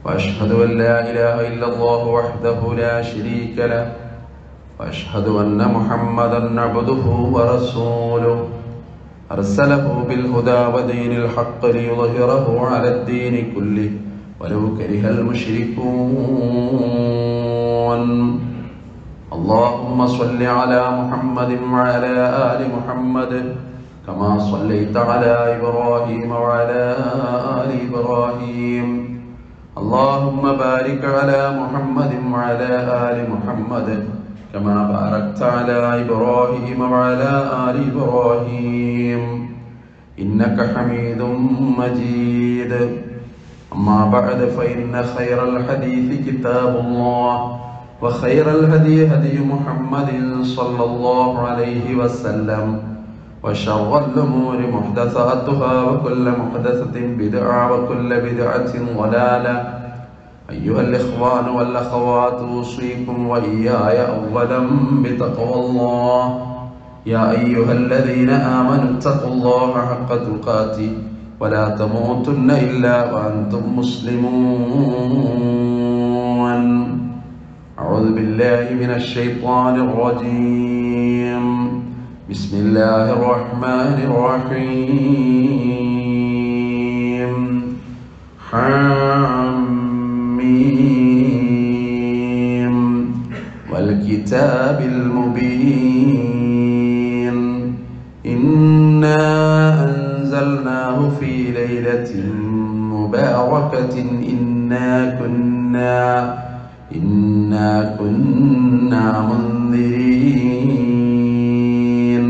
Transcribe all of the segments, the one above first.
وأشهد أن لا إله إلا الله وحده لا شريك له وأشهد أن محمدا عبده ورسوله أرسله بالهدى ودين الحق ليظهره على الدين كله ولو كره المشركون اللهم صل على محمد وعلى آل محمد كما صليت على إبراهيم وعلى آل إبراهيم اللهم بارك على محمد وعلى آل محمد كما باركت على إبراهيم وعلى آل إبراهيم إنك حميد مجيد أما بعد فإن خير الحديث كتاب الله وخير الهدي هدي محمد صلى الله عليه وسلم وشر الأمور محدثاتها وكل محدثة بدعة وكل بدعة ضلالة أيها الإخوان والأخوات أوصيكم وإياي أولا بتقوى الله يا أيها الذين آمنوا اتقوا الله حق تقاته ولا تموتن إلا وأنتم مسلمون أعوذ بالله من الشيطان الرجيم بسم الله الرحمن الرحيم حميم والكتاب المبين إنا أنزلناه في ليلة مباركة إنا كنا إنا كنا منذرين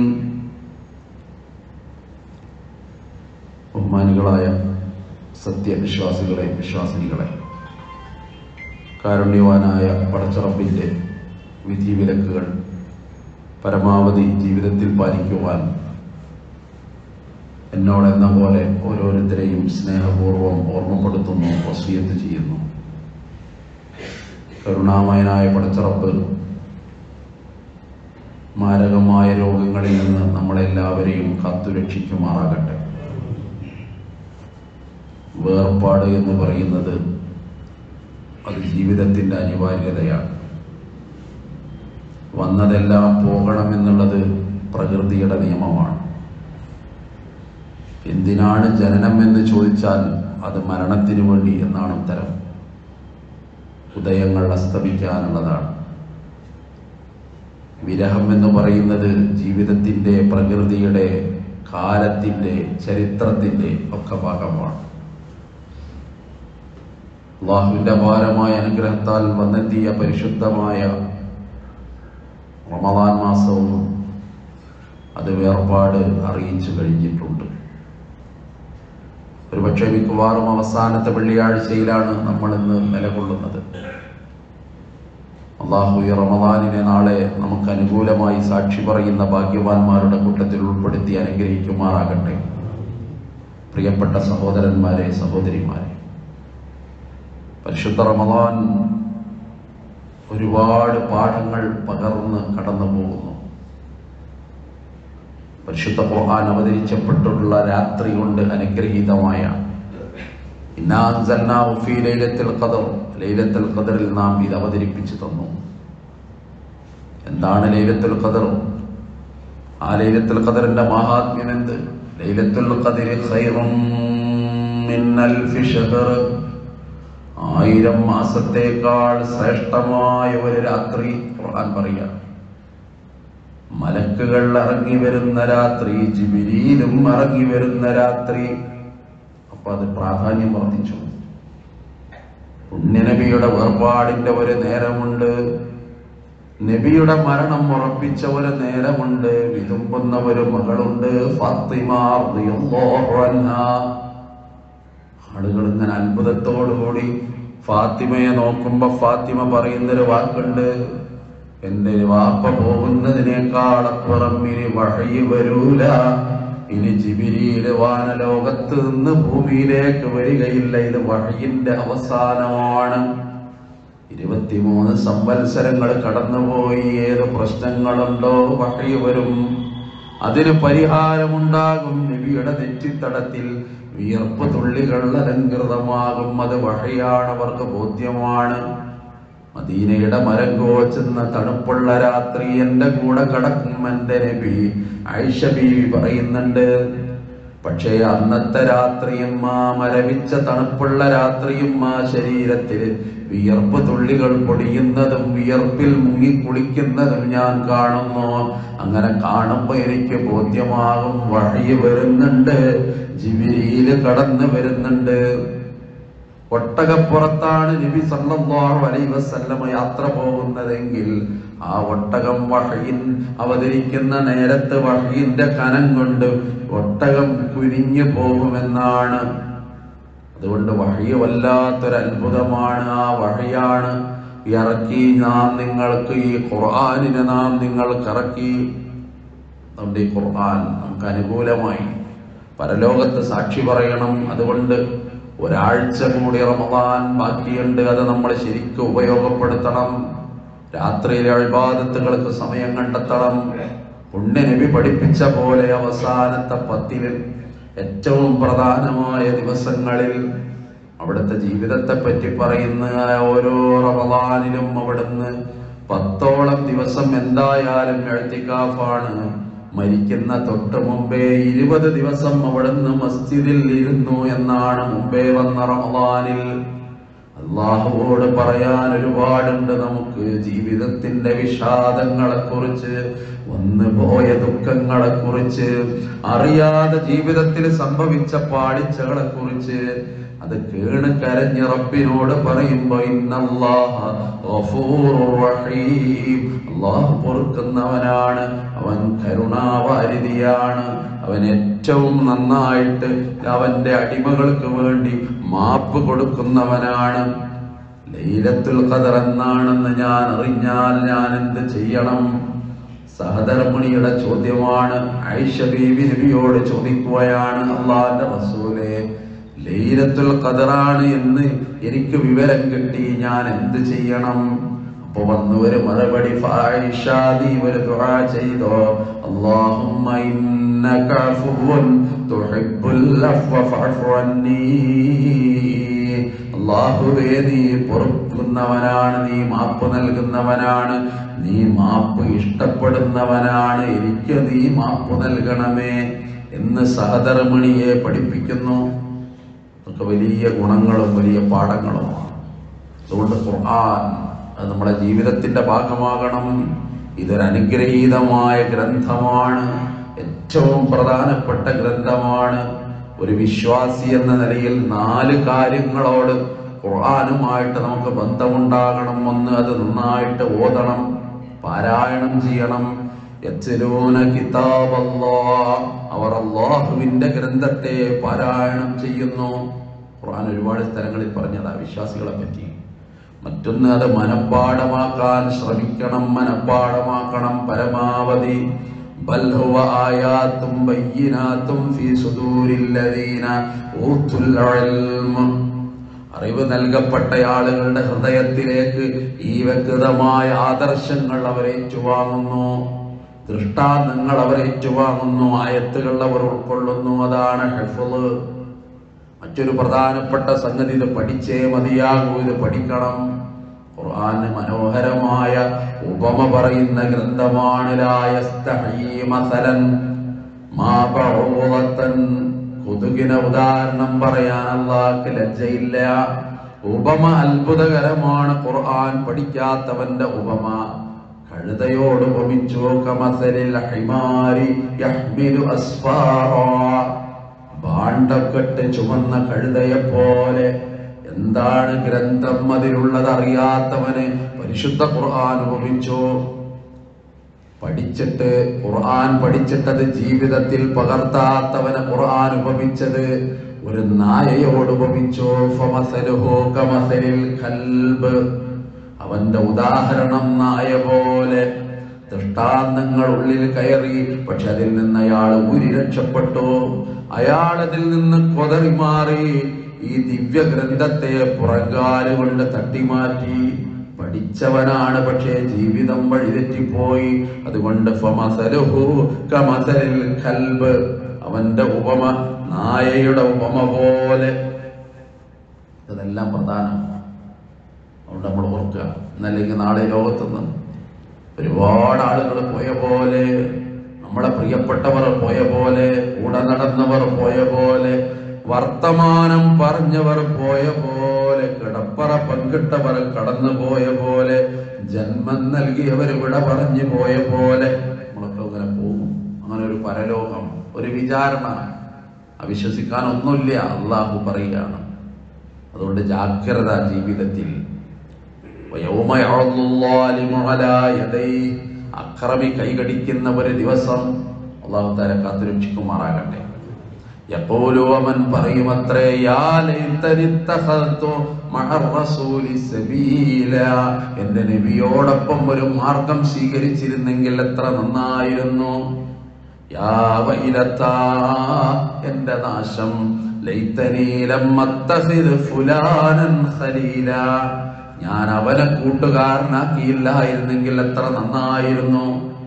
ബഹുമാനികളായ സത്യവിശ്വാസികളെ വിശ്വാസിനികളെ കാരുണ്യവാനായ പടച്ചറപ്പിൻ്റെ വിധിവിലക്കുകൾ പരമാവധി ജീവിതത്തിൽ പാലിക്കുവാൻ എന്നോടെന്ന പോലെ ഓരോരുത്തരെയും സ്നേഹപൂർവ്വം ഓർമ്മപ്പെടുത്തുന്നു വസീയത്ത് ചെയ്യുന്നു കരുണാമയനായ പടച്ചറപ്പ് മാരകമായ രോഗങ്ങളിൽ നിന്ന് നമ്മളെല്ലാവരെയും കാത്തുരക്ഷിക്കുമാറാകട്ടെ വേർപാട് എന്ന് പറയുന്നത് അത് ജീവിതത്തിന്റെ അനിവാര്യതയാണ് വന്നതെല്ലാം പോകണമെന്നുള്ളത് പ്രകൃതിയുടെ നിയമമാണ് എന്തിനാണ് ജനനം എന്ന് ചോദിച്ചാൽ അത് മരണത്തിനു വേണ്ടി എന്നാണ് ഉത്തരം ഉദയങ്ങൾ അസ്തമിക്കാനുള്ളതാണ് വിരഹം എന്ന് പറയുന്നത് ജീവിതത്തിന്റെ പ്രകൃതിയുടെ കാലത്തിന്റെ ചരിത്രത്തിന്റെ ഒക്കെ ഭാഗമാണ് അള്ളാഹുവിന്റെ അപാരമായ അനുഗ്രഹത്താൽ വന്നെത്തിയ പരിശുദ്ധമായ റമദാൻ മാസവും അത് വേർപാട് അറിയിച്ചു കഴിഞ്ഞിട്ടുണ്ട് ഒരുപക്ഷെ മിക്കവാറും അവസാനത്തെ വെള്ളിയാഴ്ചയിലാണ് നമ്മൾ ഇന്ന് നിലകൊള്ളുന്നത് അള്ളാഹു ഈ റമദാനിനെ നാളെ നമുക്ക് അനുകൂലമായി സാക്ഷി പറയുന്ന ഭാഗ്യവാന്മാരുടെ കൂട്ടത്തിൽ ഉൾപ്പെടുത്തി അനുഗ്രഹിക്കുമാറാകട്ടെ പ്രിയപ്പെട്ട സഹോദരന്മാരെ സഹോദരിമാരെ പരിശുദ്ധ റമദാൻ ഒരുപാട് പാഠങ്ങൾ പകർന്ന് കടന്നു പോകുന്നു പരിശുദ്ധ ഖുർആൻ അവതരിച്ചപ്പെട്ടുള്ള രാത്രി കൊണ്ട് അനുഗ്രഹീതമായ ലൈലത്തുൽ ഖദർ ലൈലത്തുൽ ഖദറിൽ നാം ഇത് അവതരിപ്പിച്ചു തന്നു എന്താണ് ലൈലത്തുൽ ഖദർ ആ ലൈലത്തുൽ ഖദറിന്റെ മഹാത്മ്യം എന്ത് ലൈലത്തുൽ ഖദരി ഖൈറും മിൻ അൽഫി ഷഹർ ആയിരം മാസത്തേക്കാൾ ശ്രേഷ്ഠമായ ഒരു രാത്രി ഖുർആൻ പറയാം മലക്കുകൾ ഇറങ്ങി വരുന്ന രാത്രി ജിബിരിയിലും ഇറങ്ങി വരുന്ന രാത്രി അപ്പൊ അത് പ്രാധാന്യം വർദ്ധിച്ചു പുണ്യനബിയുടെ വേർപാടിന്റെ ഒരു നേരമുണ്ട് നബിയുടെ മരണം ഉറപ്പിച്ച ഒരു നേരമുണ്ട് വിതുമ്പുന്ന ഒരു മകളുണ്ട് ഫാത്തിമ റളിയല്ലാഹു അൻഹാ ആളുകൾ ഇങ്ങനെ അത്ഭുതത്തോടുകൂടി ഫാത്തിമയെ നോക്കുമ്പോ ഫാത്തിമ പറയുന്നൊരു വാക്കുണ്ട് എന്റെ വാപ്പ പോകുന്നതിനേക്കാൾ അപ്പുറം ഇനി വഴി വരൂല ഇനി ജിബിരിയില് വാനലോകത്ത് നിന്ന് ഭൂമിയിലേക്ക് വരികയില്ല ഇത് വഴിയിന്റെ അവസാനമാണ് ഇരുപത്തിമൂന്ന് സംവത്സരങ്ങൾ കടന്നുപോയി ഏത് പ്രശ്നങ്ങളുണ്ടോ വഴി വരും അതിന് പരിഹാരമുണ്ടാകും നബിയുടെ നെറ്റിത്തടത്തിൽ വിയർപ്പ് തുള്ളികൾ അലങ്കൃതമാകും അത് വഹയാണ് അവർക്ക് ബോധ്യമാണ് മദീനയുടെ മരം കോച്ചുന്ന തണുപ്പുള്ള രാത്രി എന്റെ കൂടെ കടക്കും എന്റെ നബി ആയിഷ ബീവി പറയുന്നുണ്ട് പക്ഷേ അന്നത്തെ രാത്രിയും ആ മരവിച്ച തണുപ്പുള്ള രാത്രിയും ആ ശരീരത്തിൽ വിയർപ്പ് തുള്ളികൾ പൊടിയുന്നതും വിയർപ്പിൽ മുങ്ങിക്കുളിക്കുന്നതും ഞാൻ കാണുന്നു അങ്ങനെ കാണുമ്പോ എനിക്ക് ബോധ്യമാകും വഴി വരുന്നുണ്ട് ജിബിരിയില് കടന്നു വരുന്നുണ്ട് ഒട്ടകപ്പുറത്താണ് നബി സല്ലല്ലാഹു അലൈഹി വസല്ലമ യാത്ര പോകുന്നതെങ്കിൽ ആ ഒട്ടകം വഹയിൻ അവതരിക്കുന്ന നേരത്ത് വഹയിന്റെ കനം കൊണ്ട് ഒട്ടകം കുനിഞ്ഞു പോകുമെന്നാണ് അതുകൊണ്ട് വഹയ വല്ലാത്തൊരു അത്ഭുതമാണ് ആ വഹയാണ് ഇറക്കി നാം നിങ്ങൾക്ക് ഈ ഖുർആാനിനെ നാം നിങ്ങൾക്ക് ഇറക്കി അതുകൊണ്ട് ഈ ഖുർആൻ നമുക്ക് അനുകൂലമായി പരലോകത്ത് സാക്ഷി പറയണം അതുകൊണ്ട് ഒരാഴ്ച കൂടി റമദാൻ ബാക്കിയുണ്ട് അത് നമ്മൾ ശരിക്കും ഉപയോഗപ്പെടുത്തണം രാത്രിയിലെ അഴിബാദത്തുകൾക്ക് സമയം കണ്ടെത്തണം പുണ്യനബി പഠിപ്പിച്ച പോലെ അവസാനത്തെ പത്തിൽ ഏറ്റവും പ്രധാനമായ ദിവസങ്ങളിൽ അവിടുത്തെ ജീവിതത്തെ പറ്റി പറയുന്ന ഓരോ റമദാനിലും അവിടുന്ന് പത്തോളം ദിവസം എന്തായാലും എഴുത്തിക്കാഫാണ് മരിക്കുന്ന തൊട്ട് മുമ്പേ ഇരുപത് ദിവസം അവിടുന്ന് മസ്ജിദിൽ ഇരുന്നു എന്നാണ് മുമ്പേ വന്ന റമദാനിൽ അള്ളാഹുവോട് പറയാൻ ഒരുപാടുണ്ട് നമുക്ക് ജീവിതത്തിന്റെ വിഷാദങ്ങളെ കുറിച്ച് വന്നു പോയ ദുഃഖങ്ങളെ കുറിച്ച് അറിയാതെ ജീവിതത്തിൽ സംഭവിച്ച പാളിച്ചകളെ കുറിച്ച് അത് കേണ് കരഞ്ഞ് റബ്ബിനോട് പറയുമ്പോ ഇന്നല്ലാഹ ഗഫൂറുർ റഹീം അള്ളാഹു പൊറുക്കുന്നവനാണ് അവൻ കരുണാവാരിതിയാണ് അവൻ ഏറ്റവും നന്നായിട്ട് അവന്റെ അടിമകൾക്ക് വേണ്ടി മാപ്പ് കൊടുക്കുന്നവനാണ് ലൈലത്തുൽ ഖദർ എന്നാണെന്ന് ഞാൻ അറിഞ്ഞാൽ ഞാൻ എന്ത് ചെയ്യണം സഹധർമ്മിണിയുടെ ചോദ്യമാണ് ഐഷ ബീവി നബിയോട് ചോദിക്കുകയാണ് അള്ളാന്റെ റസൂലെ ലൈലത്തുൽ ഖദറാണ് എന്ന് എനിക്ക് വിവരം കിട്ടി ഞാൻ എന്ത് ചെയ്യണം അപ്പൊ വന്നു ഒരു മറുപടി ഫായിഷ നീ ഒരു ദുആ ചെയ്തോ അല്ലാഹുമ്മ ഇന്നക അഫുവ്വുൻ തുഹിബ്ബുൽ അഫ്വ ഫഅഫു അന്നീ അല്ലാഹുവേ നീ പൊറുക്കുന്നവനാണ് നീ മാപ്പ് നൽകുന്നവനാണ് നീ മാപ്പ് ഇഷ്ടപ്പെടുന്നവനാണ് എനിക്ക് നീ മാപ്പ് നൽകണമേ എന്ന് സഹധർമ്മിണിയെ പഠിപ്പിക്കുന്നു അതൊക്കെ വലിയ ഗുണങ്ങളും വലിയ പാഠങ്ങളുമാണ് അതുകൊണ്ട് ഖുർആൻ അത് നമ്മുടെ ജീവിതത്തിന്റെ ഭാഗമാകണം ഇതൊരു അനുഗ്രഹീതമായ ഗ്രന്ഥമാണ് ഏറ്റവും പ്രധാനപ്പെട്ട ഗ്രന്ഥമാണ് ഒരു വിശ്വാസി എന്ന നിലയിൽ നാല് കാര്യങ്ങളോട് ഖുർആനുമായിട്ട് നമുക്ക് ബന്ധമുണ്ടാകണം ഒന്ന് അത് നന്നായിട്ട് ഓതണം പാരായണം ചെയ്യണം യത്ലൂന കിതാബല്ലാഹ് അവർ അള്ളാഹുവിന്റെ ഗ്രന്ഥത്തെ പാരായണം ചെയ്യുന്നു ഖുർആൻ ഒരുപാട് സ്ഥലങ്ങളിൽ പറഞ്ഞതാ വിശ്വാസികളെ പറ്റി മറ്റൊന്ന് അത് മനഃപ്പാടമാക്കാൻ ശ്രമിക്കണം മനഃപ്പാടമാക്കണം പരമാവധി ബൽ ഹുവ ആയാത്തും ബയ്യിനാത്തും ഫീ സുദൂരില്ലദീന ഊത്തുൽ ഇൽമ അറിവ് നൽകപ്പെട്ട ആളുകളുടെ ഹൃദയത്തിലേക്ക് ഈ വ്യക്തമായ ആദർശങ്ങൾ അവർ ഏറ്റുവാങ്ങുന്നു ദൃഷ്ടാന്തങ്ങൾ അവർ ഏറ്റുവാങ്ങുന്നു ആയത്തുകൾ അവർ ഉൾക്കൊള്ളുന്നു അതാണ് ഹെഫുള് മറ്റൊരു പ്രധാനപ്പെട്ട സംഗതി ഇത് പഠിച്ചേ മതിയാകൂ ഇത് പഠിക്കണം ഖുർആന് മനോഹരമായ ഉപമ പറയുന്ന ഗ്രന്ഥമാണ് ലാ യസ്തഹീ മസലൻ മാ ബഉളത്തൻ കൊതുകിന് ഉദാഹരണം പറയാൻ അള്ളാഹ്ക്ക് ലജ്ജയില്ല ഉപമ അത്ഭുതകരമാണ് ഖുർആൻ പഠിക്കാത്തവന്റെ ഉപമ കഴുതയോട് ഉപമിച്ചു കമസലിൽ ഹിമാരി യഹ്മിലു അസ്ഫാറാ ഭാണ്ഡക്കെട്ട് ചുമന്ന കഴുതയെ പോലെ എന്താണ് ഗ്രന്ഥം അതിലുള്ളത് അറിയാത്തവന് പരിശുദ്ധ ഖുർആൻ ഉപമിച്ചു പഠിച്ചിട്ട് ഖുർആൻ പഠിച്ചിട്ടത് ജീവിതത്തിൽ പകർത്താത്തവനെ ഖുർആൻ ഉപമിച്ചത് ഒരു നായയോട് ഉപമിച്ചു ഫമസലുഹു കമസലിൽ കൽബ് അവന്റെ ഉദാഹരണം നായ പോലെ ദൃഷ്ടാന്തങ്ങൾ ഉള്ളിൽ കയറി പക്ഷെ അതിൽ നിന്ന് അയാൾ ഊരി രക്ഷപ്പെട്ടു അയാൾ അതിൽ നിന്ന് കൊതറി മാറി ഈ ദിവ്യ ഗ്രന്ഥത്തെ പുറങ്കാലുകൊണ്ട് തട്ടിമാറ്റി പഠിച്ചവനാണ് പക്ഷേ ജീവിതം വഴിതെറ്റിപ്പോയി അതുകൊണ്ട് ഫമസലുഹു കമസലിൽ കൽബ് അവന്റെ ഉപമ നായയുടെ ഉപമ പോലെ ഇതെല്ലാം പ്രധാനമാണ് അതുകൊണ്ട് നമ്മൾ ഓർക്കുക എന്നല്ലെങ്കിൽ നാളെ ലോകത്തുനിന്ന് ഒരുപാട് ആളുകൾ പോയ പോലെ നമ്മളെ പ്രിയപ്പെട്ടവർ പോയ പോലെ കൂടെ നടന്നവർ പോയ പോലെ വർത്തമാനം പറഞ്ഞവർ പോയ പോലെ കിടപ്പറ പങ്കിട്ടവർ കടന്നു പോയ പോലെ ജന്മം നൽകിയവർ വിട പറഞ്ഞു പോയ പോലെ നമ്മളൊക്കെ അങ്ങനെ പോകും അങ്ങനെ ഒരു പരലോകം ഒരു വിചാരണ അവിശ്വസിക്കാൻ ഒന്നുമില്ല അള്ളാഹു പറയുകയാണ് അതുകൊണ്ട് ജാഗ്രത ജീവിതത്തിൽ ويوم يعض الظالم على يديه അക്രമി കൈകടിക്കുന്ന ഒരു ദിവസം അള്ളാഹു താല കാത്തുരക്ഷിക്കുമാറാകട്ടെ എപ്പോഴും അവൻ പറയുമത്രേ യാ ലൈതനി ഇത്തഖദ്തു മഅ റസൂലി സബീല എന്റെ നബിയോടൊപ്പം ഒരു മാർഗം സ്വീകരിച്ചിരുന്നെങ്കിൽ എത്ര നന്നായിരുന്നു യാ വൈലത്താ എന്റെ നാശം ലൈതനീ ലമ്മത്തഖിദ് ഫുലാനൻ ഖലീല ഞാൻ അവനെ കൂട്ടുകാരനാക്കിയില്ലായിരുന്നെങ്കിൽ എത്ര നന്നായിരുന്നു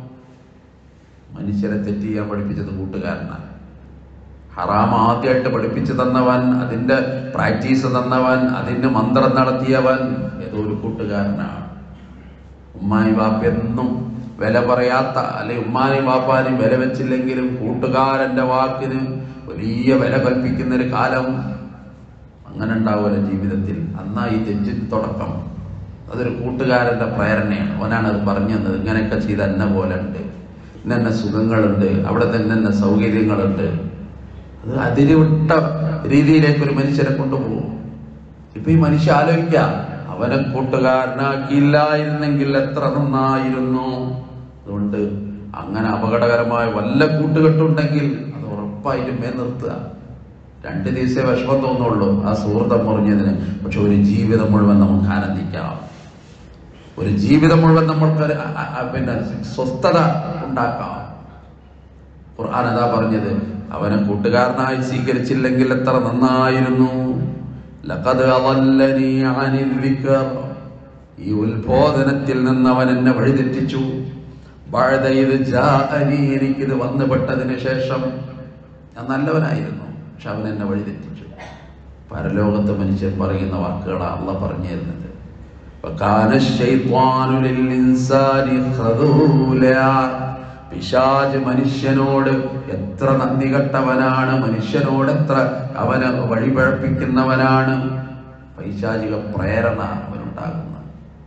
മനുഷ്യരെ തെറ്റ് ചെയ്യാൻ പഠിപ്പിച്ചത് കൂട്ടുകാരനാണ് ഹറാം ആദ്യമായിട്ട് പഠിപ്പിച്ചു തന്നവൻ അതിന്റെ പ്രാക്ടീസ് തന്നവൻ അതിന് മന്ത്രം നടത്തിയവൻ ഏതോ ഒരു കൂട്ടുകാരനാണ് ഉമ്മായി ബാപ്പ എന്നും വില പറയാത്ത അല്ലെ ഉമ്മാനെയും ബാപ്പാനെയും വില വെച്ചില്ലെങ്കിലും കൂട്ടുകാരന്റെ വാക്കിന് വലിയ വില കൽപ്പിക്കുന്ന ഒരു കാലം അങ്ങനെ ഉണ്ടാവുമല്ലോ ജീവിതത്തിൽ അന്നാ ഈ തെറ്റിന് തുടക്കം അതൊരു കൂട്ടുകാരന്റെ പ്രേരണയാണ് അവനാണ് അത് പറഞ്ഞു തന്നത് ഇങ്ങനെയൊക്കെ ചെയ്ത് എന്നെ പോലെ ഉണ്ട് ഇന്നെ സുഖങ്ങളുണ്ട് അവിടെ തന്നെ എന്നെ സൗകര്യങ്ങളുണ്ട് അത് അതിര് വിട്ട രീതിയിലേക്ക് ഒരു മനുഷ്യനെ കൊണ്ടുപോകും ഇപ്പൊ ഈ മനുഷ്യ ആലോചിക്കാം അവനെ കൂട്ടുകാരനാക്കിയില്ലായിരുന്നെങ്കിൽ എത്ര നന്നായിരുന്നു അതുകൊണ്ട് അങ്ങനെ അപകടകരമായ വല്ല കൂട്ടുകെട്ടുണ്ടെങ്കിൽ അത് ഉറപ്പായിട്ടും മേ നിർത്തുക രണ്ട് ദിവസമേ വിഷമം തോന്നുള്ളൂ ആ സുഹൃത്തം മുറിഞ്ഞതിന് പക്ഷെ ഒരു ജീവിതം മുഴുവൻ നമുക്ക് ആനന്ദിക്കാം ഒരു ജീവിതം മുഴുവൻ നമ്മൾക്ക് ഒരു അ- അ- അ- പിന്നെ സ്വസ്ഥത ഉണ്ടാക്കാം ഖുർആൻ അതാ പറഞ്ഞത് അവനെ കൂട്ടുകാരനായി സ്വീകരിച്ചില്ലെങ്കിൽ എത്ര നന്നായിരുന്നു ലഖദ് അളല്ലനി അനിൽ വിക്ർ. ഈ ഉത്ബോധനത്തിൽ നിന്ന് അവൻ എന്നെ വഴിതെറ്റിച്ചു ബഅദ ഇദ് ജാഅനി എനിക്കിത് വന്നുപെട്ടതിന് ശേഷം ഞാൻ നല്ലവനായിരുന്നു പക്ഷെ അവൻ എന്നെ വഴിതെറ്റിച്ചു പരലോകത്ത് മനുഷ്യൻ പറയുന്ന വാക്കുകളാണ് അള്ള പറഞ്ഞു തരുന്നത് وكان الشيطان للإنسان خذولا പിശാജ് മനുഷ്യനോട് എത്ര നന്ദി കെട്ടവനാണ് മനുഷ്യനോട് എത്ര അവന് വഴിപഴപ്പിക്കുന്നവനാണ് പൈശാചിക പ്രേരണ അവനുണ്ടാകുന്നത്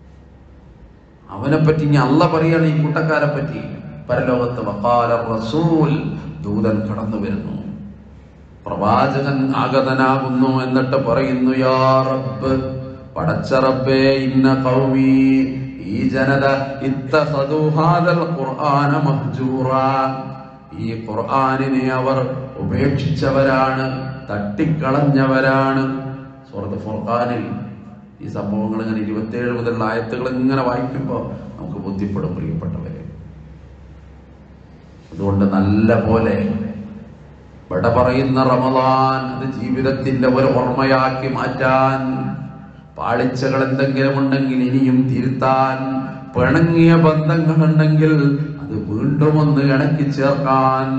അവനെ പറ്റി ഇനി അല്ല പറയാണ് ഈ കൂട്ടക്കാരെ പറ്റി പരലോകത്ത് വക്കാല റസൂൽ ദൂതൻ കടന്നു വരുന്നു പ്രവാചകൻ ആഗതനാകുന്നു എന്നിട്ട് പറയുന്നു യാ റബ്ബ് പടച്ച റബ്ബേ ഇന്ന ഖൗമി ഈ ജനത ഇത്തഖദു ഹാദൽ ഖുർആന മഹ്ജൂറാ ഈ ഖുർആനിനെ അവർ ഉപേക്ഷിച്ചവരാണ് തട്ടിക്കളഞ്ഞവരാണ് സൂറത്ത് ഫുർഖാനിൽ ഈ സംഭവങ്ങൾ ഇങ്ങനെ ഇരുപത്തിയേഴ് മുതലുള്ള ആയത്തുകൾ ഇങ്ങനെ വായിക്കുമ്പോൾ നമുക്ക് ബോധ്യപ്പെടും പ്രിയപ്പെട്ടവരെ അതുകൊണ്ട് നല്ല പോലെ വിട പറയുന്ന റമദാൻ അത് ജീവിതത്തിന്റെ ഒരു ഓർമ്മയാക്കി മാറ്റാൻ പാളിച്ചകൾ എന്തെങ്കിലും ഉണ്ടെങ്കിൽ ഇനിയും തിരുത്താൻ പിണങ്ങിയ ബന്ധങ്ങൾ ഉണ്ടെങ്കിൽ അത് വീണ്ടും ഒന്ന് ഇണക്കി ചേർക്കാൻ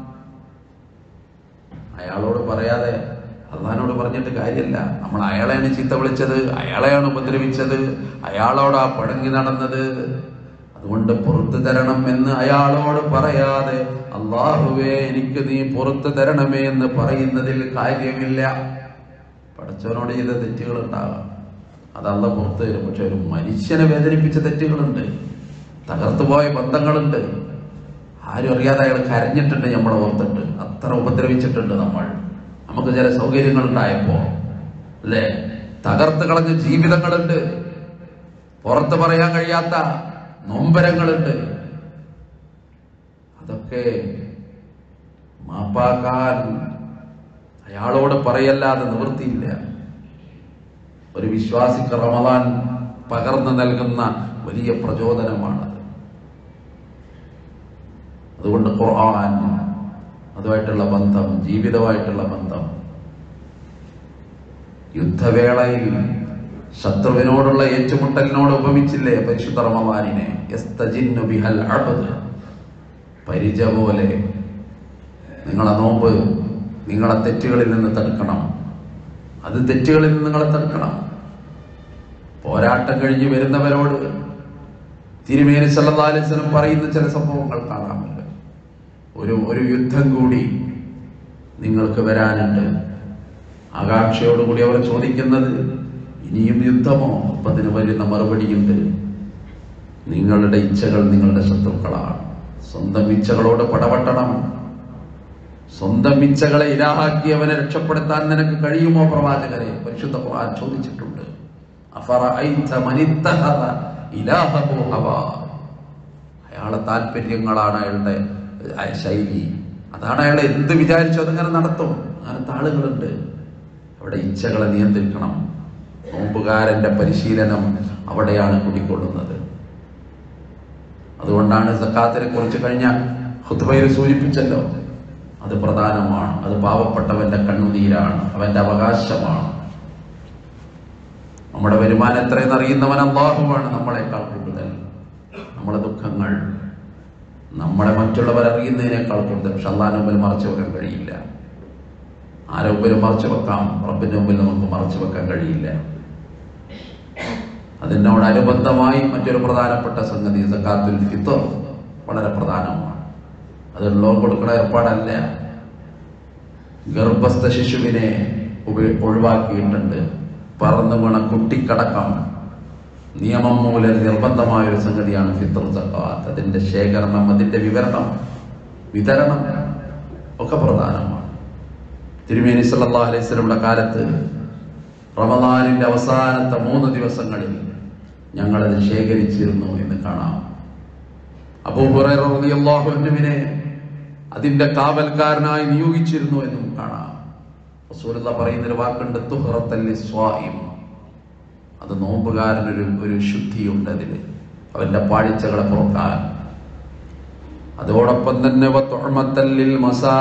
അയാളോട് പറയാതെ അള്ളഹാനോട് പറഞ്ഞിട്ട് കാര്യമില്ല നമ്മൾ അയാളെയാണ് ചീത്ത വിളിച്ചത് അയാളെയാണ് ഉപദ്രവിച്ചത് അയാളോട് ആ പടങ്ങി നടന്നത് അതുകൊണ്ട് പുറത്തു തരണം എന്ന് അയാളോട് പറയാതെ അള്ളാഹുവേ എനിക്ക് നീ പുറത്തു തരണമേ എന്ന് പറയുന്നതിൽ കാര്യമില്ല പഠിച്ചവനോട് ചെയ്ത തെറ്റുകൾ ഉണ്ടാകാം അതല്ല പുറത്തു തരും പക്ഷെ ഒരു മനുഷ്യനെ വേദനിപ്പിച്ച തെറ്റുകളുണ്ട് തകർത്തു പോയ ബന്ധങ്ങളുണ്ട് ആരും അറിയാതെ അയാൾ കരഞ്ഞിട്ടുണ്ട് നമ്മളെ ഓർത്തിട്ട് അത്ര ഉപദ്രവിച്ചിട്ടുണ്ട് നമ്മൾ നമുക്ക് ചില സൗകര്യങ്ങൾ ഉണ്ടായപ്പോ അല്ലേ തകർത്ത് കളഞ്ഞ ജീവിതങ്ങളുണ്ട് പുറത്ത് പറയാൻ കഴിയാത്ത നൊമ്പരങ്ങളുണ്ട് അതൊക്കെ മാപ്പാക്കാൻ അയാളോട് പറയല്ലാതെ നിവൃത്തിയില്ല ഒരു വിശ്വാസിക്ക് റമദാൻ പകർന്നു നൽകുന്ന വലിയ പ്രചോദനമാണത് അതുകൊണ്ട് ഖുർആൻ അതുമായിട്ടുള്ള ബന്ധം ജീവിതമായിട്ടുള്ള ബന്ധം യുദ്ധവേളയിൽ ശത്രുവിനോടുള്ള ഏറ്റുമുട്ടലിനോട് ഉപമിച്ചില്ലേ പരിശുദ്ധ റമദാനിനെ യസ്തജിന്നു ബിഹൽ അബ്ദ് പരിച പോലെ നിങ്ങളെ നോമ്പ് നിങ്ങളെ തെറ്റുകളിൽ നിന്ന് തടുക്കണം അത് തെറ്റുകളിൽ നിന്ന് നിങ്ങളെ തടുക്കണം പോരാട്ടം കഴിഞ്ഞ് വരുന്നവരോട് തിരുമേനി സല്ലാസ്ലം പറയുന്ന ചില സംഭവങ്ങൾ കാണാമല്ലോ ഒരു ഒരു യുദ്ധം കൂടി നിങ്ങൾക്ക് വരാനുണ്ട് ആകാംക്ഷയോടുകൂടി അവർ ചോദിക്കുന്നത് ഇനിയും യുദ്ധമോ അപ്പൊ അതിന് വരുന്ന മറുപടിയുണ്ട് നിങ്ങളുടെ ഇച്ഛകൾ നിങ്ങളുടെ ശത്രുക്കളാണ് സ്വന്തം ഇച്ഛകളോട് പടവട്ടണം സ്വന്തം ഇച്ഛകളെ ഇലാഹാക്കിയവനെ രക്ഷപ്പെടുത്താൻ നിനക്ക് കഴിയുമോ പ്രവാചകരെ പരിശുദ്ധ ഖുർആൻ ചോദിച്ചിട്ടുണ്ട് അഫറഅയ്ത മനിത്തഹദ ഇലാഹഹു ഹവാ. അയാളെ താല്പര്യങ്ങളാണ് അയാളുടെ ആ ശൈലി അതാണ് അയാൾ എന്ത് വിചാരിച്ചു അതങ്ങനെ നടത്തും അങ്ങനത്തെ ആളുകളുണ്ട് അവിടെ ഇച്ഛകളെ നിയന്ത്രിക്കണം നോമ്പുകാരന്റെ പരിശീലനം അവിടെയാണ് കുടിക്കൊള്ളുന്നത് അതുകൊണ്ടാണ് സക്കാത്തിനെ കുറിച്ച് കഴിഞ്ഞ ഹുത്തുബയിൽ സൂചിപ്പിച്ചല്ലോ അത് പ്രധാനമാണ് അത് പാവപ്പെട്ടവന്റെ കണ്ണുനീരാണ് അവന്റെ അവകാശമാണ് നമ്മുടെ വരുമാനം എത്രയെന്ന് അറിയുന്നവൻ അള്ളാഹുവാണ് നമ്മളെക്കാൾ കൂടുതൽ നമ്മുടെ ദുഃഖങ്ങൾ നമ്മളെ മറ്റുള്ളവർ അറിയുന്നതിനേക്കാൾ കൂടുതൽ പക്ഷെ അള്ളാഹിന് മുമ്പിൽ മറച്ചു വെക്കാൻ കഴിയില്ല ആരെ മുമ്പിൽ മറച്ചു വെക്കാം റബ്ബിന്റെ മുമ്പിൽ നമുക്ക് മറച്ചു വെക്കാൻ കഴിയില്ല അതിനോടനുബന്ധമായി മറ്റൊരു പ്രധാനപ്പെട്ട സംഗതി സക്കാത്തുൽ ഫിത്തർ വളരെ പ്രധാനമാണ് അത് ലോൺ കൊടുക്കുന്ന ഏർപ്പാടല്ല ഗർഭസ്ഥ ശിശുവിനെ ഉപ- ഒഴിവാക്കിയിട്ടുണ്ട് പറന്നു വീണ കുട്ടിക്കടക്കം നിയമം മൂലം നിർബന്ധമായ ഒരു സംഗതിയാണ് ഫിത്തർ സക്കാത്ത് അതിന്റെ ശേഖരണം അതിന്റെ വിവരണം വിതരണം ഒക്കെ പ്രധാനമാണ് തിരുമേനി സല്ലല്ലാഹു അലൈഹി വസല്ലമയുടെ കാലത്ത് റമദാനിന്റെ അവസാനത്തെ മൂന്ന് ദിവസങ്ങളിൽ ഞങ്ങളത് ശേഖരിച്ചിരുന്നു എന്ന് കാണാം അബൂഹുറൈറിനെ അതിന്റെ കാവൽക്കാരനായി നിയോഗിച്ചിരുന്നു എന്നും കാണാം റസൂലുള്ള പറയുന്നൊരു വാക്കുണ്ട് തുഹറത്തല്ലി സ്വായിം അത് നോമ്പുകാരനൊരു ഒരു ശുദ്ധിയുണ്ട് അതില് അവന്റെ പാടിച്ചകളെ പുറക്കാൻ അതോടൊപ്പം തന്നെ വത്തുഅമത്തല്ലിൽ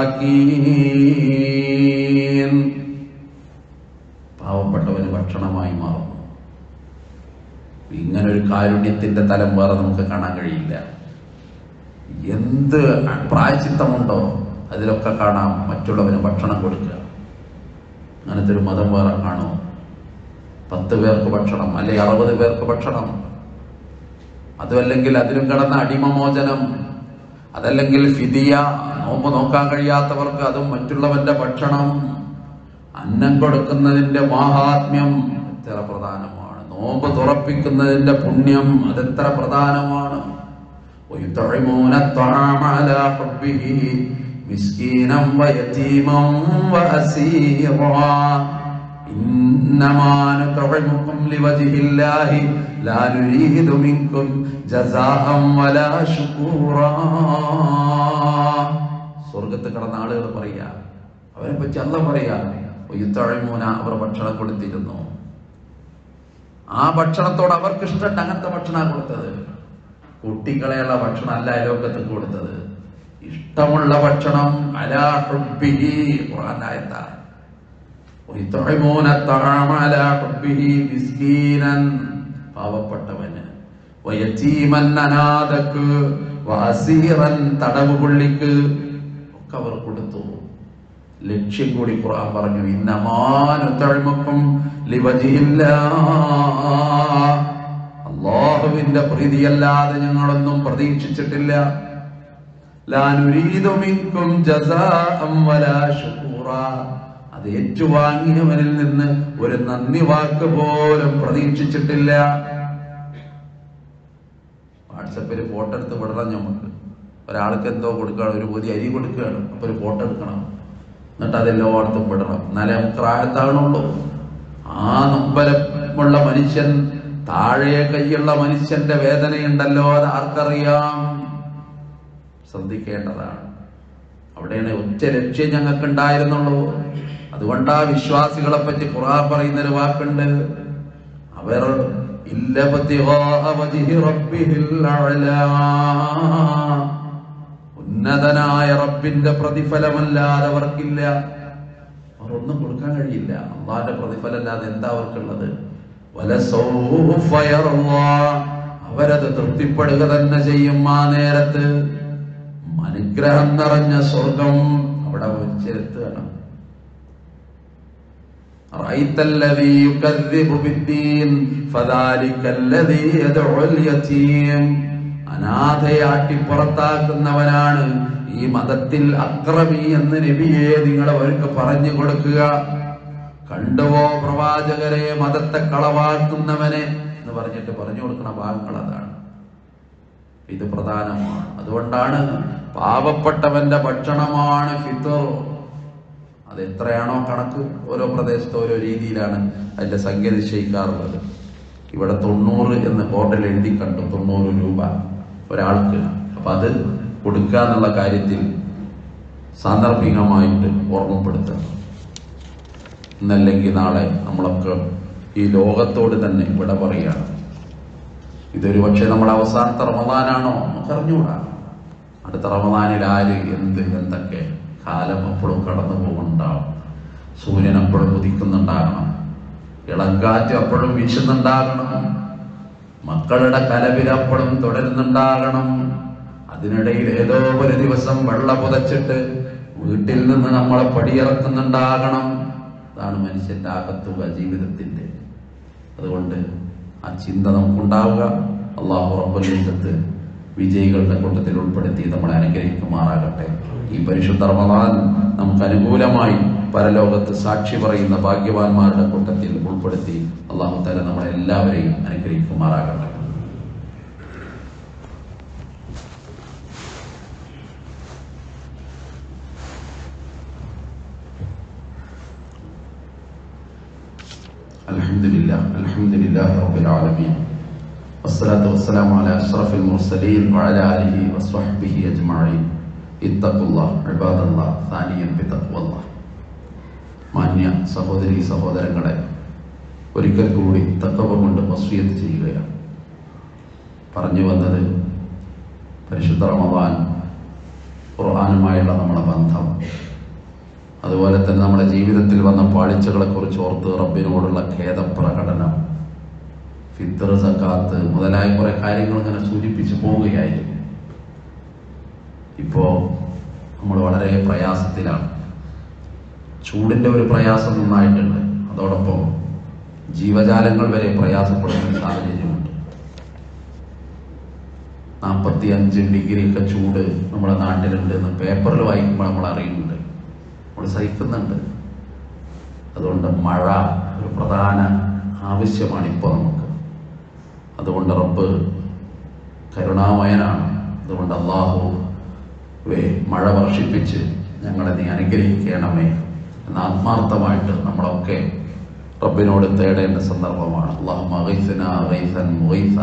മസാക്കീൻ പാവപ്പെട്ടവന് ഭക്ഷണമായി മാറുന്നു ഇങ്ങനെ ഒരു കാരുണ്യത്തിന്റെ തലം വേറെ നമുക്ക് കാണാൻ കഴിയില്ല എന്ത് പ്രായച്ചിത്തമുണ്ടോ അതിലൊക്കെ കാണാം മറ്റുള്ളവന് ഭക്ഷണം കൊടുക്കുക അങ്ങനത്തെ ഒരു മതം വേറെ കാണുമോ പത്ത് പേർക്ക് ഭക്ഷണം അല്ലെ അറുപത് പേർക്ക് ഭക്ഷണം അതുമല്ലെങ്കിൽ അതിലും കടന്ന അടിമമോചനം അതല്ലെങ്കിൽ ഫിദിയ നോമ്പ് നോക്കാൻ കഴിയാത്തവർക്ക് അതും മറ്റുള്ളവന്റെ ഭക്ഷണം അന്നം കൊടുക്കുന്നതിന്റെ മാഹാത്മ്യം എത്ര പ്രധാനമാണ് നോമ്പ് തുറപ്പിക്കുന്നതിന്റെ പുണ്യം അതെത്ര പ്രധാനമാണ് ويطعمون الطعام على حبه مسكينا ويتيما وأسيرا إنما نطعمكم لوجه الله لا نريد منكم جزاء ولا شكورا സ്വർഗത്ത് കിടന്ന ആളുകൾ പറയാ അവരെ പറ്റി അല്ല പറയാ യുദ്ധഴിമൂന അവർ ഭക്ഷണം കൊടുത്തിരുന്നു ആ ഭക്ഷണത്തോട് അവർക്ക് ഇഷ്ടമുണ്ട് അങ്ങനത്തെ ഭക്ഷണമാണ് കൊടുത്തത് കുട്ടികളെയുള്ള ഭക്ഷണം അല്ല അയലോകത്ത് കൊടുത്തത് ഇഷ്ടമുള്ള ഭക്ഷണം അലാ ഹുബ്ബിഹി ഖുർആനായത്താണ് ويطعمون الطعام على حبه مسكينا പാവപ്പെട്ടവന് വയറ്റീമൻ അനാഥക്ക് വാസീറൻ തടവ് പുള്ളിക്ക് ഒക്കെ അവർ കൊടുത്തു ലക്ഷ്യം കൂടി ഖുർആൻ പറഞ്ഞു ഇന്നമാനുത്തഴിമക്കും അള്ളാഹുവിന്റെ പ്രീതിയല്ലാതെ ഞങ്ങളൊന്നും പ്രതീക്ഷിച്ചിട്ടില്ല ലാ നുരീദു മിൻകും ജസാഅം വലാ ശുകൂറാ അത് ഏറ്റുവാങ്ങിയവനിൽ നിന്ന് ഒരു നന്ദി വാക്ക് പോലും പ്രതീക്ഷിച്ചിട്ടില്ല വാട്സപ്പിൽ ഫോട്ടോ എടുത്ത് വിടണം നമുക്ക് ഒരാൾക്ക് എന്തോ കൊടുക്കുകയാണ് ഒരു പൊതി അരി കൊടുക്കുകയാണ് അപ്പൊ ഒരു ഫോട്ടോ എടുക്കണം എന്നിട്ട് അതെല്ലായിടത്തും വിടണം എന്നാലേ നമുക്ക് റാഹത്താകണുള്ളൂ ആ നമ്പരമുള്ള മനുഷ്യൻ താഴെ കൈയുള്ള മനുഷ്യന്റെ വേദനയുണ്ടല്ലോ അത് ആർക്കറിയാം ശ്രദ്ധിക്കേണ്ടതാണ് അവിടെയാണ് ഒറ്റ ലക്ഷ്യം ഞങ്ങൾക്ക് ഉണ്ടായിരുന്നുള്ളൂ അതുകൊണ്ടാ വിശ്വാസികളെ പറ്റി ഖുർആൻ പറയുന്ന ഒരു വാക്കുണ്ട് അവർ ഇല്ല ബത്തിഗാഅ വജ്ഹി റബ്ബിഹിൽ അഅ്ലാ. ഉന്നതനായ റബ്ബിന്റെ പ്രതിഫലമല്ലാതെ അവർക്കില്ല അവർ ഒന്നും കൊടുക്കാൻ കഴിയില്ല അള്ളാന്റെ പ്രതിഫലമല്ലാതെ എന്താ അവർക്കുള്ളത് വലസൗഫ യർളാ. അവരത് തൃപ്തിപ്പെടുക തന്നെ ചെയ്യും ആ നേരത്ത് അനുഗ്രഹം നിറഞ്ഞ സ്വർഗം അവിടെ ചെലുത്തുകയാണ് رأيت الذي يكذب بالدين فذلك الذي يدعو اليتيم അനാഥയാക്കി പുറത്താക്കുന്നവനാണ് ഈ മതത്തിൽ അക്രമി എന്ന് നബിയെ നിങ്ങൾ അവർക്ക് പറഞ്ഞു കൊടുക്കുക കണ്ടുവോ പ്രവാചകരെ മതത്തെ കളവാക്കുന്നവനെ എന്ന് പറഞ്ഞിട്ട് പറഞ്ഞു കൊടുക്കുന്ന ഭാഗങ്ങൾ അതാണ് ഇത് പ്രധാനമാണ് അതുകൊണ്ടാണ് പാവപ്പെട്ടവന്റെ ഭക്ഷണമാണ് ഫിത്തർ അത് എത്രയാണോ കണക്ക് ഓരോ പ്രദേശത്ത് ഓരോ രീതിയിലാണ് അതിന്റെ സംഖ്യ നിശ്ചയിക്കാറുള്ളത് ഇവിടെ തൊണ്ണൂറ് എന്ന് ബോർഡിൽ എഴുതി കണ്ടു തൊണ്ണൂറ് രൂപ ഒരാൾക്ക് അപ്പൊ അത് കൊടുക്കുക എന്നുള്ള കാര്യത്തിൽ സാന്ദർഭികമായിട്ട് ഓർമ്മപ്പെടുത്തണം ഇന്നല്ലെങ്കിൽ നാളെ നമ്മളൊക്കെ ഈ ലോകത്തോട് തന്നെ ഇവിടെ പറയുകയാണ് ഇതൊരു പക്ഷേ നമ്മുടെ അവസാനത്തെ റമദാനാണോ നമുക്ക് അറിഞ്ഞുകൂടാ അടുത്ത റമദാനിൽ ആര് എന്ത് എന്തൊക്കെ കാലം എപ്പോഴും കടന്നു പോകുന്നുണ്ടാവും സൂര്യൻ എപ്പോഴും ഉദിക്കുന്നുണ്ടാകണം ഇളങ്കാറ്റ് എപ്പോഴും വീശുന്നുണ്ടാകണം മക്കളുടെ കലവിലപ്പോഴും തുടരുന്നുണ്ടാകണം അതിനിടയിൽ ഏതോ ഒരു ദിവസം വെള്ള പുതച്ചിട്ട് വീട്ടിൽ നിന്ന് നമ്മളെ പടിയിറക്കുന്നുണ്ടാകണം അതാണ് മനുഷ്യന്റെ ആകത്തുക ജീവിതത്തിന്റെ അതുകൊണ്ട് ആ ചിന്ത നമുക്കുണ്ടാവുക അള്ളാഹു റബ്ബുലിസത്ത് വിജയികളുടെ കൂട്ടത്തിൽ ഉൾപ്പെടുത്തി നമ്മളെ അനുഗ്രഹിക്കുമാറാകട്ടെ ഈ പരിശുദ്ധ റമദാൻ നമുക്ക് അനുകൂലമായി പരലോകത്ത് സാക്ഷി പറയുന്ന ഭാഗ്യവാന്മാരുടെ കൂട്ടത്തിൽ ഉൾപ്പെടുത്തി അള്ളാഹു തല നമ്മളെ എല്ലാവരെയും അനുഗ്രഹിക്കുമാറാകട്ടെ الحمد لله الحمد لله رب العالمين والصلاة والسلام على أشرف المرسلين وعلى آله وصحبه أجمعين اتقوا الله عباد الله ثانيا بتقوى الله മാന്യ സഹോദരി സഹോദരങ്ങളെ ഒരിക്കൽ കൂടി തക്കവ കൊണ്ട് വസ്വിയത്ത് ചെയ്യുകയാണ് പറഞ്ഞു വന്നത് പരിശുദ്ധ റമദാൻ ഖുർആാനുമായുള്ള നമ്മുടെ ബന്ധം അതുപോലെ തന്നെ നമ്മുടെ ജീവിതത്തിൽ വന്ന പാളിച്ചകളെ കുറിച്ച് ഓർത്ത് റബ്ബിനോടുള്ള ഖേദപ്രകടനം ഫിത്തർ സക്കാത്ത് മുതലായ കുറെ കാര്യങ്ങൾ ഇങ്ങനെ സൂചിപ്പിച്ചു പോവുകയായിരുന്നു ഇപ്പോ നമ്മൾ വളരെ പ്രയാസത്തിലാണ് ചൂടിന്റെ ഒരു പ്രയാസം നന്നായിട്ടുണ്ട് അതോടൊപ്പം ജീവജാലങ്ങൾ വരെ പ്രയാസപ്പെടുന്ന ഒരു സാഹചര്യമുണ്ട് നാൽപ്പത്തി അഞ്ച് ഡിഗ്രി ഒക്കെ ചൂട് നമ്മുടെ നാട്ടിലുണ്ട് എന്ന് പേപ്പറിൽ വായിക്കുമ്പോൾ നമ്മൾ അറിയുന്നുണ്ട് നമ്മൾ സഹിക്കുന്നുണ്ട് അതുകൊണ്ട് മഴ ഒരു പ്രധാന ആവശ്യമാണ് ഇപ്പോൾ നമുക്ക് അതുകൊണ്ട് റബ്ബ് കരുണാമയനാണ് അതുകൊണ്ട് അള്ളാഹു വേ മഴ വർഷിപ്പിച്ച് ഞങ്ങളെ നീ അനുഗ്രഹിക്കണമേ എന്ന് ആത്മാർത്ഥമായിട്ട് നമ്മളൊക്കെ റബ്ബിനോട് തേടേണ്ട സന്ദർഭമാണ് അള്ളാഹു മഹൈസന അഗൈസൻ മുഗൈസ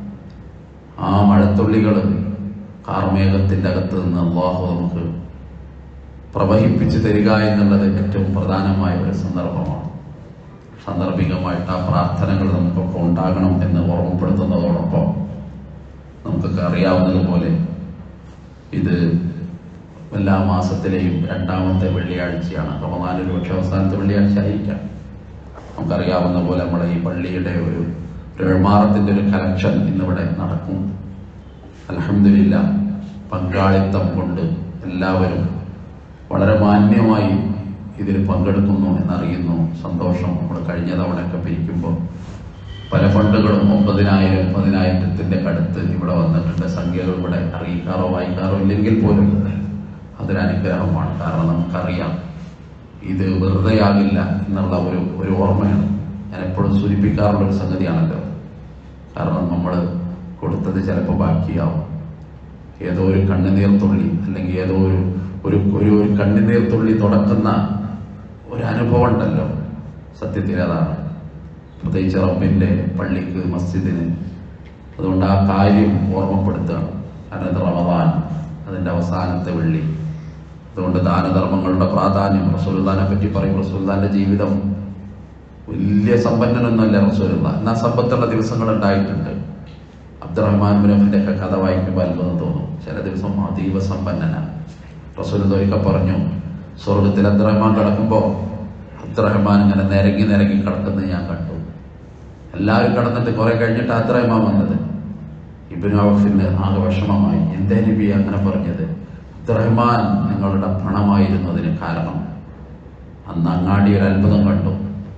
ആ മഴത്തുള്ളികൾ കാർമേഘത്തിന്റെ അകത്ത് നിന്ന് അള്ളാഹു നമുക്ക് പ്രവഹിപ്പിച്ചു തരിക എന്നുള്ളത് ഏറ്റവും പ്രധാനമായ ഒരു സന്ദർഭമാണ് സാന്ദർഭികമായിട്ട് ആ പ്രാർത്ഥനകൾ നമുക്കൊക്കെ ഉണ്ടാകണം എന്ന് ഓർമ്മപ്പെടുത്തുന്നതോടൊപ്പം നമുക്കൊക്കെ അറിയാവുന്നതുപോലെ ഇത് എല്ലാ മാസത്തിലെയും രണ്ടാമത്തെ വെള്ളിയാഴ്ചയാണ് റമദാൻ ഒരു പക്ഷേ അവസാനത്തെ വെള്ളിയാഴ്ച ആയിരിക്കാം നമുക്കറിയാവുന്ന പോലെ നമ്മുടെ ഈ പള്ളിയുടെ ഒരു ഒരു എഴുമാറത്തിന്റെ ഒരു കലക്ഷൻ ഇന്നിവിടെ നടക്കും അലഹമില്ല പങ്കാളിത്തം കൊണ്ട് എല്ലാവരും വളരെ മാന്യമായി ഇതിൽ പങ്കെടുക്കുന്നു എന്നറിയുന്നു സന്തോഷം നമ്മൾ കഴിഞ്ഞ തവണയൊക്കെ പിരിക്കുമ്പോൾ പല ഫണ്ടുകളും ഒമ്പതിനായിരം പതിനായിരത്തിന്റെ കടുത്ത് ഇവിടെ വന്നിട്ടുണ്ട് സംഖ്യകൾ ഇവിടെ അറിയിക്കാറോ വായിക്കാറോ ഇല്ലെങ്കിൽ പോലും അതൊരു അനുഗ്രഹമാണ് കാരണം നമുക്കറിയാം ഇത് വെറുതെയാകില്ല എന്നുള്ള ഒരു ഒരു ഓർമ്മയാണ് ഞാൻ എപ്പോഴും സൂചിപ്പിക്കാറുള്ള ഒരു സംഗതിയാണല്ലോ കാരണം നമ്മൾ കൊടുത്തത് ചിലപ്പോൾ ബാക്കിയാവും ഏതോ ഒരു കണ്ണുനീർ തുള്ളി അല്ലെങ്കിൽ ഏതോ ഒരു ഒരു ഒരു ഒരു കണ്ണുനീർ തുള്ളി തുടക്കുന്ന ഒരു അനുഭവം ഉണ്ടല്ലോ സത്യത്തിൽ അതാണ് പ്രത്യേകിച്ച് റബ്ബിന്റെ പള്ളിക്ക് മസ്ജിദിന് അതുകൊണ്ട് ആ കാര്യം ഓർമ്മപ്പെടുത്തുകയാണ് കാരണം ഇത് റമദാൻ അതിന്റെ അവസാനത്തെ വെള്ളി അതുകൊണ്ട് ദാനധർമ്മങ്ങളുടെ പ്രാധാന്യം റസൂൽദാനെ പറ്റി പറയും റസൂൽദാന്റെ ജീവിതം വലിയ സമ്പന്നനൊന്നുമല്ല റസൂലുള്ള എന്നാൽ സമ്പത്തുള്ള ദിവസങ്ങൾ ഉണ്ടായിട്ടുണ്ട് അബ്ദുറഹ്മാൻ മുനഫിന്റെ ഒക്കെ കഥ വായിക്കുമ്പോൾ അത്ഭുതം തോന്നും ചില ദിവസം അതീവ സമ്പന്നനാണ് റസൂൽ ദോയിക്ക പറഞ്ഞു സ്വർഗത്തിൽ അബ്ദുറഹ്മാൻ കിടക്കുമ്പോൾ അബ്ദുറഹ്മാൻ ഇങ്ങനെ നിരങ്ങി നിരങ്ങി കിടക്കുന്നത് ഞാൻ കണ്ടു എല്ലാവരും കിടന്നിട്ട് കുറെ കഴിഞ്ഞിട്ട് അബ്ദുറഹ്മാൻ വന്നത് ഇബിൻ ഔഫിന് ആകെ വിഷമമായി എന്തേ നബി അങ്ങനെ പറഞ്ഞത് അബ്ദുറഹ്മാൻ നിങ്ങളുടെ പണമായിരുന്നു അതിന് കാരണം അന്ന് അങ്ങാടി ഒരു അത്ഭുതം കണ്ടു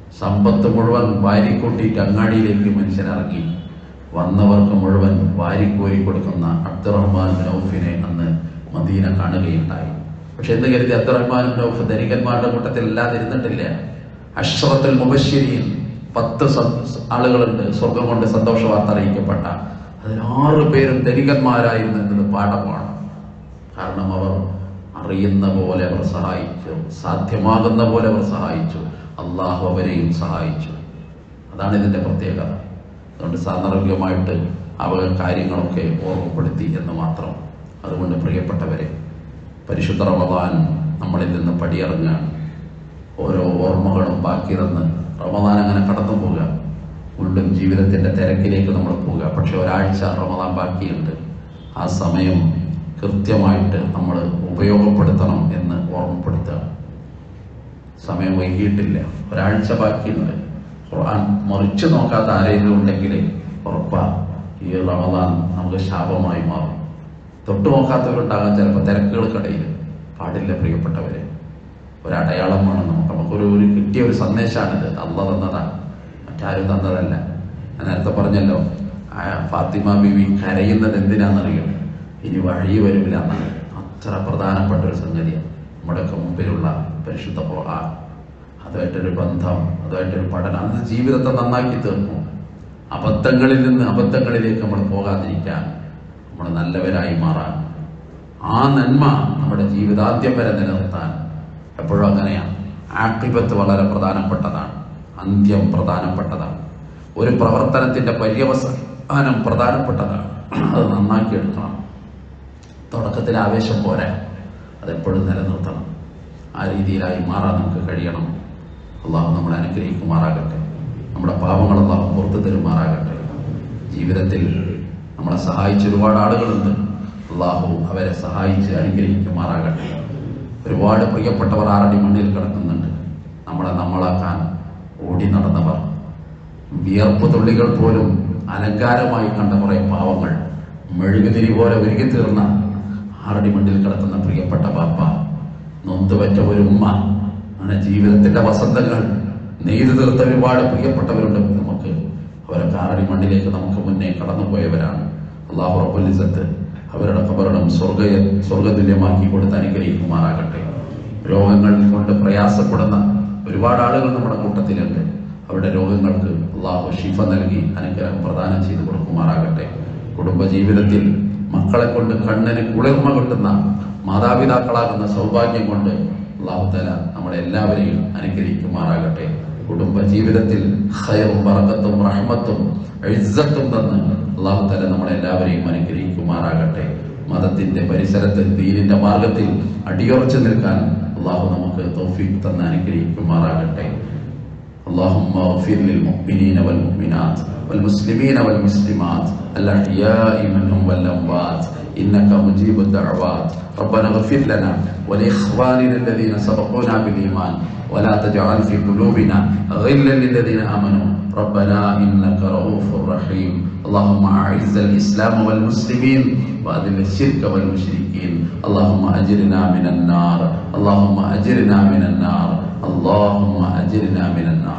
സമ്പത്ത് മുഴുവൻ വാരിക്കൂട്ടിയിട്ട് അങ്ങാടിയിലേക്ക് മനുഷ്യൻ ഇറങ്ങി വന്നവർക്ക് മുഴുവൻ വാരിക്കോരി കൊടുക്കുന്ന അബ്ദുറഹ്മാൻ നൌഫിനെ അന്ന് മദീന കാണുകയുണ്ടായി പക്ഷെ എന്ത് കരുതി അബ്ദുറഹ്മാൻ നൌഫ് ധനികന്മാരുടെ കൂട്ടത്തിൽ അല്ലാതെ ഇരുന്നിട്ടില്ല അഷ്റത്തുൽ മുബശ്ശിരീൻ പത്ത് സ- ആളുകളുണ്ട് സ്വർഗം കൊണ്ട് സന്തോഷ വാർത്ത അറിയിക്കപ്പെട്ട അതിൽ ആറ് പേരും ധനികന്മാരായിരുന്നു എന്നത് പാഠമാണ് കാരണം അവർ അറിയുന്ന പോലെ അവർ സഹായിച്ചു സാധ്യമാകുന്ന പോലെ അവർ സഹായിച്ചു അള്ളാഹു അവരെയും സഹായിച്ചു അതാണ് ഇതിന്റെ പ്രത്യേകത അതുകൊണ്ട് സാന്ദർഭികമായിട്ട് അവ കാര്യങ്ങളൊക്കെ ഓർമ്മപ്പെടുത്തി എന്ന് മാത്രം അതുകൊണ്ട് പ്രിയപ്പെട്ടവരെ പരിശുദ്ധ റമദാൻ നമ്മളിൽ നിന്ന് പടിയിറങ്ങുകയാണ് ഓരോ ഓർമ്മകളും ബാക്കി തന്ന് റമദാൻ അങ്ങനെ കടന്നു പോവുക വീണ്ടും ജീവിതത്തിന്റെ തിരക്കിലേക്ക് നമ്മൾ പോവുക പക്ഷെ ഒരാഴ്ച റമദാൻ ബാക്കിയുണ്ട് ആ സമയം കൃത്യമായിട്ട് നമ്മൾ ഉപയോഗപ്പെടുത്തണം എന്ന് ഓർമ്മപ്പെടുത്തുക സമയം വൈകിയിട്ടില്ല ഒരാഴ്ച ബാക്കിയുണ്ട് ഖുർആൻ മറിച്ചു നോക്കാത്ത ആരെങ്കിലും ഉണ്ടെങ്കിൽ ഉറപ്പാ ഈ റമദാൻ നമുക്ക് ശാപമായി മാറും തൊട്ടു നോക്കാത്തവരുണ്ടാകാൻ ചിലപ്പോൾ തിരക്കുകൾക്കിടയിൽ പാടില്ല പ്രിയപ്പെട്ടവരെ ഒരടയാളം വേണം നമുക്ക് നമുക്കൊരു ഒരു കിട്ടിയ ഒരു സന്ദേശമാണിത് അള്ള തന്നതാണ് മറ്റാരും തന്നതല്ല ഞാൻ നേരത്തെ പറഞ്ഞല്ലോ ആ ഫാത്തിമ ബിവി കരയുന്നത് എന്തിനാണെന്നറിയോ ഇനി വഴി വരില്ല എന്നാണ് അത്ര പ്രധാനപ്പെട്ട ഒരു സംഗതിയാണ് നമ്മുടെയൊക്കെ മുമ്പിലുള്ള പരിശുദ്ധ ഖുർആൻ അതുമായിട്ടൊരു ബന്ധം അതുമായിട്ടൊരു പഠനം അത് ജീവിതത്തെ നന്നാക്കി തീർക്കും അബദ്ധങ്ങളിൽ നിന്ന് അബദ്ധങ്ങളിലേക്ക് നമ്മൾ പോകാതിരിക്കാൻ നമ്മൾ നല്ലവരായി മാറാൻ ആ നന്മ നമ്മുടെ ജീവിതാന്ത്യം വരെ നിലനിർത്താൻ എപ്പോഴും അങ്ങനെയാണ് ആക്ലിപത്ത് വളരെ പ്രധാനപ്പെട്ടതാണ് അന്ത്യം പ്രധാനപ്പെട്ടതാണ് ഒരു പ്രവർത്തനത്തിന്റെ പര്യവസാനം പ്രധാനപ്പെട്ടതാണ് അത് നന്നാക്കി എടുക്കണം തുടക്കത്തിൽ ആവേശം പോരാ അതെപ്പോഴും നിലനിർത്തണം ആ രീതിയിലായി മാറാൻ നമുക്ക് കഴിയണം അള്ളാഹു നമ്മളെ അനുഗ്രഹിക്കുമാറാകട്ടെ നമ്മുടെ പാവങ്ങൾ അള്ളാഹു പുറത്തു തരുമാറാകട്ടെ ജീവിതത്തിൽ നമ്മളെ സഹായിച്ച ഒരുപാട് ആളുകളുണ്ട് അള്ളാഹു അവരെ സഹായിച്ച് അനുഗ്രഹിക്കുമാറാകട്ടെ ഒരുപാട് പ്രിയപ്പെട്ടവർ ആറടി മണ്ണിൽ കിടക്കുന്നുണ്ട് നമ്മളെ നമ്മളാക്കാൻ ഓടി നടന്നവർ വിയർപ്പ് തുള്ളികൾ പോലും അലങ്കാരമായി കണ്ട കുറെ പാവങ്ങൾ മെഴുകുതിരി പോലെ ഒരുങ്ങി തീർന്ന ആറടി മണ്ണിൽ കിടക്കുന്ന പ്രിയപ്പെട്ട ബാപ്പ നൊന്തുപറ്റ ഒരു ഉമ്മ അങ്ങനെ ജീവിതത്തിന്റെ വസന്തങ്ങൾ നെയ്തു തീർത്ത ഒരുപാട് പ്രിയപ്പെട്ടവരുണ്ട് നമുക്ക് അവരൊക്കെ ആറടി മണ്ണിലേക്ക് നമുക്ക് മുന്നേ കടന്നുപോയവരാണ് അള്ളാഹു റബ്ബുലിസത്ത് അവരുടെ കബറിടം സ്വർഗ സ്വർഗതുല്യമാക്കി കൊടുത്ത് അനുഗ്രഹിക്കുമാറാകട്ടെ രോഗങ്ങൾ കൊണ്ട് പ്രയാസപ്പെടുന്ന ഒരുപാട് ആളുകൾ നമ്മുടെ കൂട്ടത്തിലുണ്ട് അവരുടെ രോഗങ്ങൾക്ക് അള്ളാഹു ഷിഫ നൽകി അനുഗ്രഹം പ്രദാനം ചെയ്തു കൊടുക്കുമാറാകട്ടെ കുടുംബ ജീവിതത്തിൽ മക്കളെ കൊണ്ട് കണ്ണിന് കുളിർമ കിട്ടുന്ന മാതാപിതാക്കളാകുന്ന സൗഭാഗ്യം കൊണ്ട് അള്ളാഹു തല നമ്മളെ എല്ലാവരെയും അനുഗ്രഹിക്കുമാറാകട്ടെ കുടുംബ ജീവിതത്തിൽ ഹയറും പറക്കത്തും റഹ്മത്തും എഴുസത്തും തന്ന് അള്ളാഹു തല നമ്മളെ എല്ലാവരെയും അനുഗ്രഹിക്കുമാറാകട്ടെ മതത്തിന്റെ പരിസരത്ത് ദീനിന്റെ മാർഗത്തിൽ അടിയുറച്ചു നിൽക്കാൻ അള്ളാഹു നമുക്ക് തോഫീക്ക് തന്ന് അനുഗ്രഹിക്കുമാറാകട്ടെ اللهم اغفر للمؤمنين والمؤمنات والمسلمين والمسلمات الأحياء منهم والأموات إنك مجيب الدعوات ربنا اغفر لنا ولإخواننا الذين سبقونا بالإيمان ولا تجعل في قلوبنا غلا للذين آمنوا ربنا إنك رؤوف رحيم اللهم أعز الإسلام والمسلمين وأذل الشرك والمشركين اللهم أجرنا من النار اللهم أجرنا من النار اللهم أجرنا من النار